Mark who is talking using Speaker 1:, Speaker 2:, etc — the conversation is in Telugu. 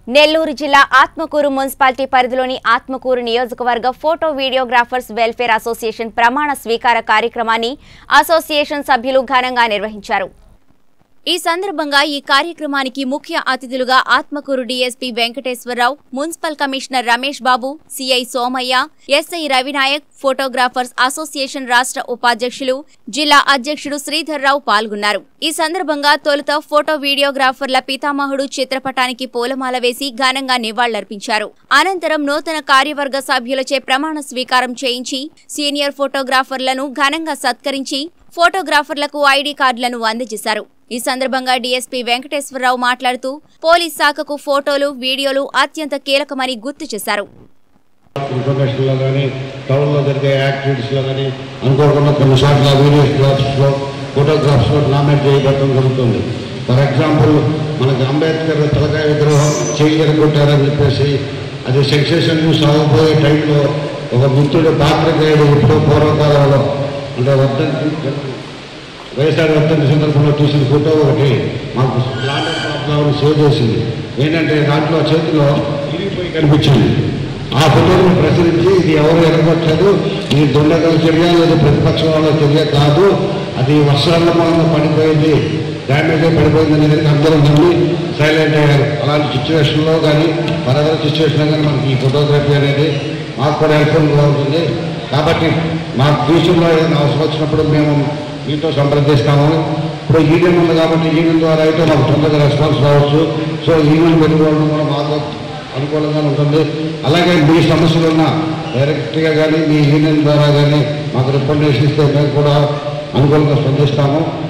Speaker 1: నెల్లూరు జిల్లా ఆత్మకూరు మున్సిపాలిటీ పరిధిలోని ఆత్మకూరు నియోజకవర్గ ఫోటో వీడియోగ్రాఫర్స్ వెల్ఫేర్ అసోసియేషన్ ప్రమాణ స్వీకార కార్యక్రమాన్ని అసోసియేషన్ సభ్యులు ఘనంగా నిర్వహించారు ఈ సందర్భంగా ఈ కార్యక్రమానికి ముఖ్య అతిథులుగా Atmakur DSP Venkateswara Rao municipal commissioner Ramesh Babu CI Somaiah SI Ravinayak photographers association రాష్ట్ర ఉపాధ్యక్షులు జిల్లా అధ్యక్షుడు శ్రీధర్రావు పాల్గొన్నారు ఈ సందర్భంగా తొలుత ఫోటో వీడియోగ్రాఫర్ల పితామహుడు చిత్రపటానికి పూలమాల వేసి ఘనంగా నివాళులర్పించారు అనంతరం నూతన కార్యవర్గ సభ్యులచే ప్రమాణ స్వీకారం చేయించి సీనియర్ ఫోటోగ్రాఫర్లను ఘనంగా సత్కరించి ఫోటోగ్రాఫర్లకు ఐడీ కార్డులను అందజేశారు ఈ సందర్భంగా డీఎస్పీ వెంకటేశ్వరరావు మాట్లాడుతూ పోలీస్ శాఖకు ఫోటోలు వీడియోలు అత్యంత కీలకమని గుర్తు చేశారు
Speaker 2: ఇన్ఫర్మేషన్లో కానీ టౌన్లో జరిగే యాక్టివిటీస్లో కానీ అనుకోకుండా కొన్నిసార్లు వీడియోగ్రాఫ్స్లో ఫోటోగ్రాఫ్స్లో నామినేట్ చేయబడటం జరుగుతుంది ఫర్ ఎగ్జాంపుల్ మనకి అంబేద్కర్ తలకాయ విగ్రహం చేయగలుగుంటారని చెప్పేసి అది సెన్సేషన్ న్యూస్ అవ్వబోయే టైంలో ఒక మిత్రుడు పాత్రకేయుడు ఇప్పుడు పూర్వకాలంలో అంటే వర్ధంతి వైఎస్ఆర్ వర్ధంతి సందర్భంలో తీసిన ఫోటో ఒకటి మాకు లాండ్ ప్రాబ్లం సేవ్ చేసింది ఏంటంటే దాంట్లో చేతిలో ఇరిగిపోయి కనిపించింది ఆ ఫోటోను ప్రచురించి ఇది ఎవరు ఎరగొట్టలేదు ఇది దొండగల చర్య లేదా ప్రతిపక్షం వాళ్ళ చర్య కాదు అది వర్షాల మూలంగా పడిపోయింది డ్యామేజ్ అయి పడిపోయింది అనేది అందరూ నమ్మి సైలెంట్ అయ్యారు అలాంటి సిచ్యువేషన్లో కానీ మరొక సిచ్యువేషన్లో కానీ మనకి ఈ ఫోటోగ్రఫీ అనేది మాకు కూడా హెల్ప్ఫుల్గా ఉంటుంది కాబట్టి మాకు ఫ్యూచర్లో ఏదైనా అవసరం వచ్చినప్పుడు మేము మీతో సంప్రదిస్తాము ఇప్పుడు యూనియన్ ఉంది కాబట్టి యూనియన్ ద్వారా అయితే మాకు తొందరగా రెస్పాన్స్ రావచ్చు సో యూనియన్ పెట్టుకోవడం కూడా మాకు అనుకూలంగా ఉంటుంది అలాగే మీ సమస్యలు ఉన్న డైరెక్ట్గా కానీ మీ యూనియన్ ద్వారా కానీ మాకు రిప్రజెంటేషన్ ఇస్తే మేము కూడా అనుకూలంగా స్పందిస్తాము